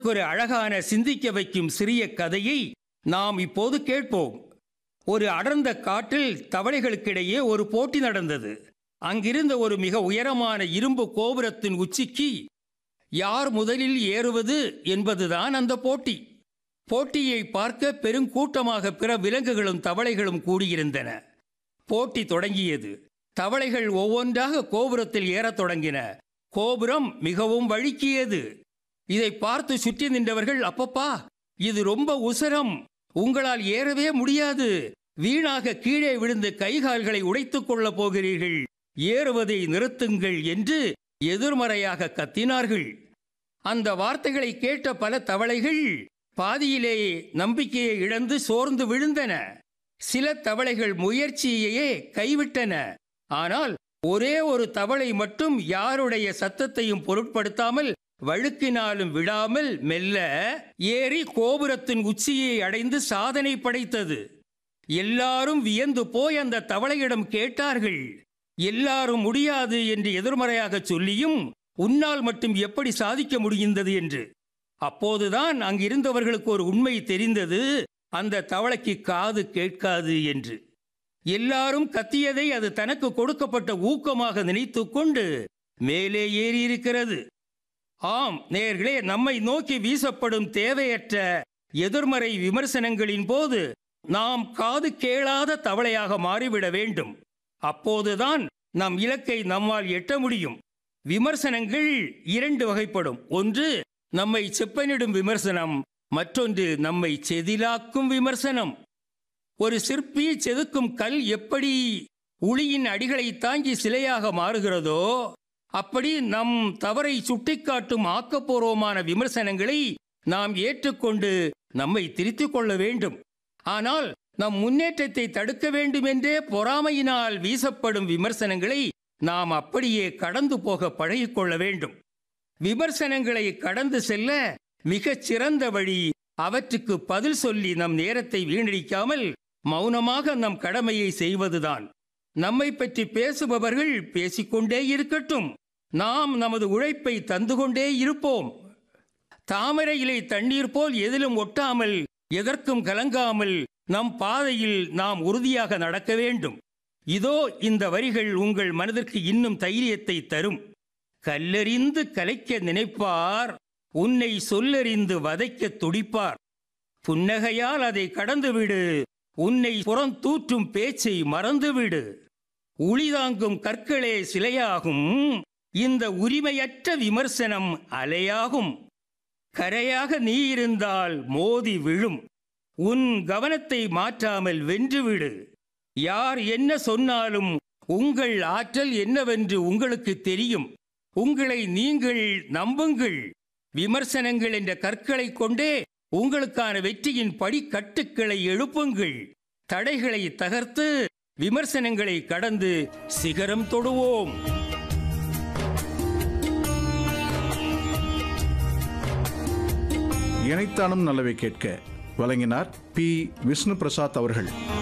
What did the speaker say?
ஒரு அழகான சிந்திக்க வைக்கும் சிறிய கதையை நாம் இப்போது கேட்போம் ஒரு அடர்ந்த காட்டில் தவளைகளுக்கிடையே ஒரு போட்டி நடந்தது அங்கிருந்த ஒரு மிக உயரமான இரும்பு கோபுரத்தின் உச்சிக்கு யார் முதலில் ஏறுவது என்பதுதான் அந்த போட்டி போட்டியை பார்க்க பெருங்கூட்டமாக பிற விலங்குகளும் தவளைகளும் கூடியிருந்தன போட்டி தொடங்கியது தவளைகள் ஒவ்வொன்றாக கோபுரத்தில் ஏறத் தொடங்கின கோபுரம் மிகவும் வழுக்கியது இதை பார்த்து சுற்றி நின்றவர்கள் அப்பப்பா இது ரொம்ப உசரம் உங்களால் ஏறவே முடியாது வீணாக கீழே விழுந்து கைகால்களை உடைத்துக் கொள்ளப் போகிறீர்கள் ஏறுவதை நிறுத்துங்கள் என்று எதிர்மறையாக கத்தினார்கள் அந்த வார்த்தைகளை கேட்ட பல தவளைகள் பாதியிலேயே நம்பிக்கையை இழந்து சோர்ந்து விழுந்தன சில தவளைகள் முயற்சியையே கைவிட்டன ஆனால் ஒரே ஒரு தவளை மட்டும் யாருடைய சத்தத்தையும் பொருட்படுத்தாமல் வழுக்கினாலும் விடாமல் மெல்ல ஏறி கோபுரத்தின் உச்சியை அடைந்து சாதனை படைத்தது எல்லாரும் வியந்து போய் அந்த தவளையிடம் கேட்டார்கள் எல்லாரும் முடியாது என்று எதிர்மறையாக சொல்லியும் உன்னால் மட்டும் எப்படி சாதிக்க முடிந்தது என்று அப்போதுதான் அங்கிருந்தவர்களுக்கு ஒரு உண்மை தெரிந்தது அந்த தவளைக்கு காது கேட்காது என்று எல்லாரும் கத்தியதை அது தனக்கு கொடுக்கப்பட்ட ஊக்கமாக நினைத்துக் கொண்டு மேலே ஏறியிருக்கிறது ஆம் நேர்களே நம்மை நோக்கி வீசப்படும் தேவையற்ற எதிர்மறை விமர்சனங்களின் போது நாம் காது கேளாத தவளையாக மாறிவிட வேண்டும் அப்போதுதான் நம் இலக்கை நம்மால் எட்ட முடியும் விமர்சனங்கள் இரண்டு வகைப்படும் ஒன்று நம்மை செப்பனிடும் விமர்சனம் மற்றொன்று நம்மை செதிலாக்கும் விமர்சனம் ஒரு சிற்பி செதுக்கும் கல் எப்படி உளியின் அடிகளை தாங்கி சிலையாக மாறுகிறதோ அப்படி நம் தவறை சுட்டிக்காட்டும் ஆக்கப்பூர்வமான விமர்சனங்களை நாம் ஏற்றுக்கொண்டு நம்மை திருத்திக் கொள்ள வேண்டும் ஆனால் நம் முன்னேற்றத்தை தடுக்க வேண்டும் என்றே பொறாமையினால் வீசப்படும் விமர்சனங்களை நாம் அப்படியே கடந்து போக பழகிக்கொள்ள வேண்டும் விமர்சனங்களை கடந்து செல்ல மிகச் சிறந்த வழி அவற்றுக்கு பதில் சொல்லி நம் நேரத்தை வீணடிக்காமல் மௌனமாக நம் கடமையை செய்வதுதான் நம்மை பற்றி பேசுபவர்கள் பேசிக்கொண்டே இருக்கட்டும் நாம் நமது உழைப்பை தந்து கொண்டே இருப்போம் தாமரை இலை தண்ணீர் போல் எதிலும் ஒட்டாமல் எதற்கும் கலங்காமல் நம் பாதையில் நாம் உறுதியாக நடக்க வேண்டும் இதோ இந்த வரிகள் உங்கள் மனதிற்கு இன்னும் தைரியத்தை தரும் கல்லறிந்து கலைக்க நினைப்பார் உன்னை சொல்லறிந்து வதைக்க துடிப்பார் புன்னகையால் அதை கடந்துவிடு உன்னை புறந்தூற்றும் பேச்சை மறந்துவிடு உளிதாங்கும் கற்களே சிலையாகும் இந்த உரிமையற்ற விமர்சனம் அலையாகும் கரையாக நீ இருந்தால் மோதி விழும் உன் கவனத்தை மாற்றாமல் வென்றுவிடு யார் என்ன சொன்னாலும் உங்கள் ஆற்றல் என்னவென்று உங்களுக்கு தெரியும் உங்களை நீங்கள் நம்புங்கள் விமர்சனங்கள் என்ற கற்களை கொண்டே உங்களுக்கான வெற்றியின் படிக்கட்டுக்களை எழுப்புங்கள் தடைகளை தகர்த்து விமர்சனங்களை கடந்து சிகரம் தொடுவோம் இணைத்தானும் நல்லவை கேட்க வழங்கினார் பி விஷ்ணு பிரசாத் அவர்கள்